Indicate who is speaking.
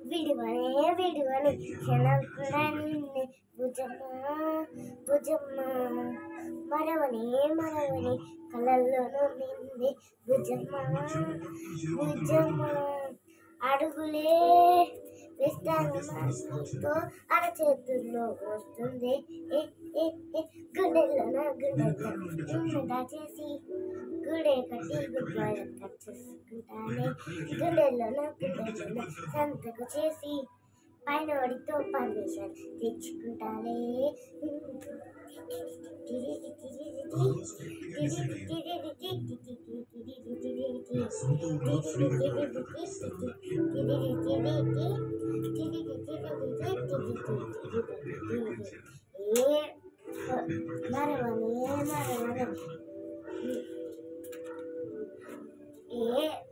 Speaker 1: విడివనే విడివని క్షణం కూడా నిన్నే భుజమ్మా భుజమ్మా మరవని మరవని కలల్లోనూ నిన్నే భుజమ్మా భుజమ్మా అడుగులే వేస్తాను మనసుతో అరచేతుల్లో వస్తుంది ఏ ఏ ఏ గుండెల్లోన గుండెల్లో నిన్ను దాచేసి గుడే కట్టి గుడ్వాళ్ళ కట్టేసుకుంటానే గుండెల్లోన గుండెల్లోన సంతకు చేసి పైన వాడితో పర్మిషన్ తెచ్చుకుంటానే ఏ మరవనే మరవనే ఏ